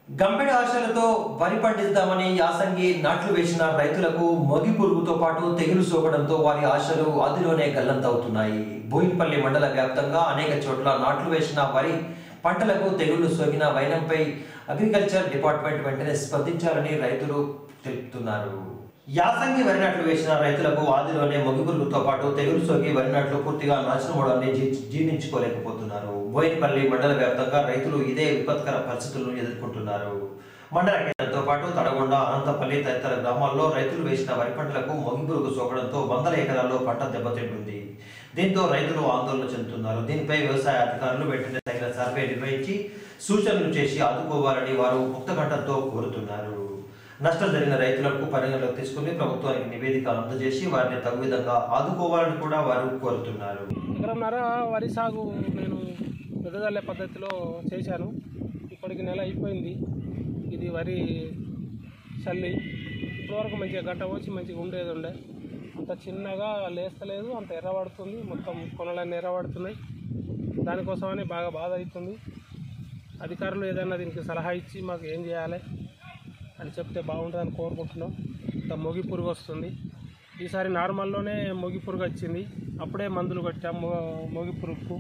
గంపెడ ఆశలతో వరి పండిద్దామని యాసంగి నాట్లు వేసిన రైతులకు మొగి పురుగుతో పాటు తెగులు సోకడంతో వారి ఆశలు ఆదిలోనే గల్లంతవుతున్నాయి బోయిన్పల్లి మండల వ్యాప్తంగా అనేక చోట్ల నాట్లు వేసిన వరి పంటలకు తెగుళ్లు సోకిన వైనంపై అగ్రికల్చర్ డిపార్ట్మెంట్ వెంటనే స్పందించాలని రైతులు తెలుపుతున్నారు యాసంగి వరి నాట్లు వేసిన రైతులకు ఆదిలోనే మొగిపురుగుతో పాటు తెగులు సోకి వరి నాట్లు పూర్తిగా నాశనం అవడాన్ని జీ- జీర్ణించుకోలేకపోతున్నారు బోయిన్పల్లి మండల వ్యాప్తంగా రైతులు ఇదే విపత్కర పరిస్థితులను ఎదుర్కొంటున్నారు మండల కేంద్రంతో పాటు తడగొండ అనంతపల్లి తదితర గ్రామాల్లో రైతులు వేసిన వరి పంటలకు మొగిపురుగు సోకడంతో వందల ఎకరాల్లో పంట దెబ్బతింటుంది దీంతో రైతులు ఆందోళన చెందుతున్నారు దీనిపై వ్యవసాయ అధికారులు వెంటనే తగిన సర్వే నిర్వహించి సూచనలు చేసి ఆదుకోవాలని వారు ముక్తకంఠంతో కోరుతున్నారు నష్టం జరిగిన రైతులకు పరిగణలోకి తీసుకుని ప్రభుత్వానికి నివేదిక అందజేసి వారిని తగు విధంగా ఆదుకోవాలని కూడా వారు కోరుతున్నారు ఎకరంన్నర వరి సాగు నేను వెదజల్లే పద్ధతిలో చేశాను ఇప్పటికి నెల అయిపోయింది ఇది వరి చల్లి ఇప్పటివరకు మంచిగా గంట వచ్చి మంచిగా ఉండేది ఉండే అంత చిన్నగా లేస్తలేదు అంత ఎర్రబడుతుంది మొత్తం కొనలన్నీ ఎర్రబడుతున్నాయి దానికోసమని బాగా బాధ అవుతుంది అధికారులు ఏదైనా దీనికి సలహా ఇచ్చి మాకు ఏం చేయాలి అని చెప్తే బాగుంటుందని కోరుకుంటున్నాం ఇంకా మొగి పురుగు వస్తుంది ఈసారి నార్మల్లోనే మొగి పురుగు వచ్చింది అప్పుడే మందులు కొట్టాం మొ- మొగి పురుగుకు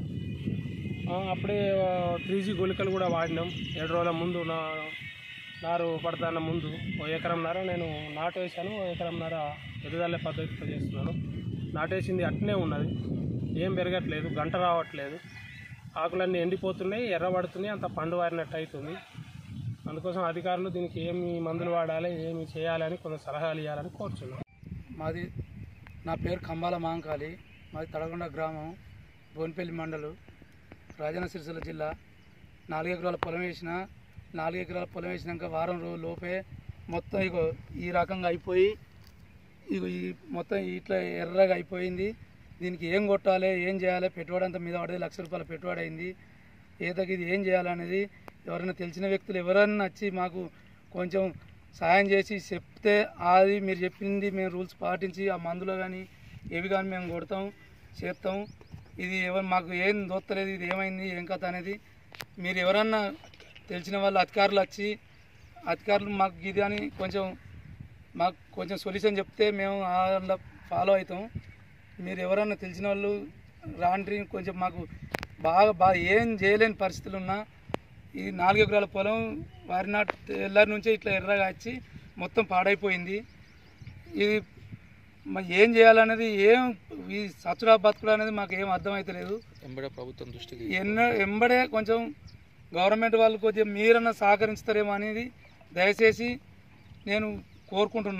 ఆ, అప్పుడే త్రీ జీ గుళికలు కూడా వాడినాం ఏడు రోజుల ముందు నా నారు పడతాన ముందు ఓ ఎకరంన్నర నేను నాటు వేసాను ఓ ఎకరంన్నర ఎదుదల్లే పద్ధతితో చేస్తున్నాను నాటేసింది అట్నే ఉన్నది ఏం పెరగట్లేదు గంట రావట్లేదు ఆకులన్నీ ఎండిపోతున్నాయి ఎర్రబడుతున్నాయి అంత పండు వారినట్టు అవుతుంది అందుకోసం అధికారులు దీనికి ఏమి మందులు వాడాలి ఏమి చేయాలని కొంత సలహాలు ఇవ్వాలని కోరుచున్నాను మాది నా పేరు కంబాల మాంకాలి మాది తడగొండ గ్రామం బోన్పల్లి మండలు రాజన్న సిరిసిల్ల జిల్లా నాలుగు ఎకరాల పొలం వేసిన నాలుగు ఎకరాల పొలం వేసినాక వారం రోజుల లోపే మొత్తం ఇగో ఈ రకంగా అయిపోయి ఇగో ఈ మొత్తం ఇట్లా ఎర్రగా అయిపోయింది దీనికి ఏం కొట్టాలి ఏం చేయాలి పెట్టుబడి అంతా మీద పడేది లక్ష రూపాయల పెట్టుబడి అయింది ఈతకి ఇది ఏం చేయాలనేది ఎవరైనా తెలిసిన వ్యక్తులు ఎవరైనా వచ్చి మాకు కొంచెం సాయం చేసి చెప్తే అది మీరు చెప్పింది మేము రూల్స్ పాటించి ఆ మందులు కానీ ఏవి కానీ మేము కొడతాం చేస్తాం ఇది ఎవరు మాకు ఏం దోత్తలేదు ఇది ఏమైంది ఏం కథ అనేది మీరు ఎవరన్నా తెలిసిన వాళ్ళు అధికారులు వచ్చి అధికారులు మాకు ఇది అని కొంచెం మాకు కొంచెం సొల్యూషన్ చెప్తే మేము అలా ఫాలో అవుతాం మీరు ఎవరన్నా తెలిసిన వాళ్ళు రాండ్రి కొంచెం మాకు బాగా బాగా ఏం చేయలేని పరిస్థితులు ఉన్నా ఈ నాలుగు ఎకరాల పొలం వారి నాటు తెల్లారి నుంచే ఇట్లా ఎర్రగా వచ్చి మొత్తం పాడైపోయింది ఇది మరి ఏం చేయాలనేది ఏం ఈ సచ్చుడా బతుకుడు అనేది మాకు ఏం అర్థమవుతలేదు ఎంబడే ప్రభుత్వం దృష్టికి ఎన్న ఎంబడే కొంచెం గవర్నమెంట్ వాళ్ళు కొద్దిగా మీరన్నా సహకరిస్తారేమో అనేది దయచేసి నేను కోరుకుంటున్నాను